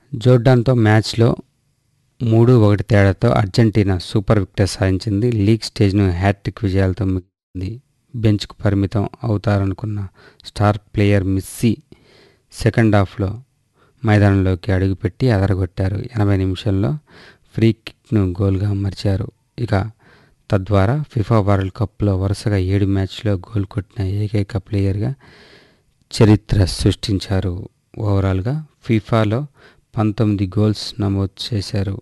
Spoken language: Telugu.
జోర్డాన్తో మ్యాచ్లో మూడు ఒకటి తేడాతో అర్జెంటీనా సూపర్ విక్టరీ సాధించింది లీగ్ స్టేజ్ను హ్యాట్రిక్ విజయాలతో ముగించింది బెంచ్కు పరిమితం అవుతారనుకున్న స్టార్ ప్లేయర్ మిస్సీ సెకండ్ హాఫ్లో మైదానంలోకి అడుగుపెట్టి అదరగొట్టారు ఎనభై నిమిషంలో ఫ్రీ కిక్ను గోల్గా మరిచారు ఇక తద్వారా ఫిఫా వరల్డ్ కప్లో వరుసగా ఏడు మ్యాచ్లో గోల్ కొట్టిన ఏకైక ప్లేయర్గా చరిత్ర సృష్టించారు ఓవరాల్గా ఫిఫాలో పంతొమ్మిది గోల్స్ నమోదు చేశారు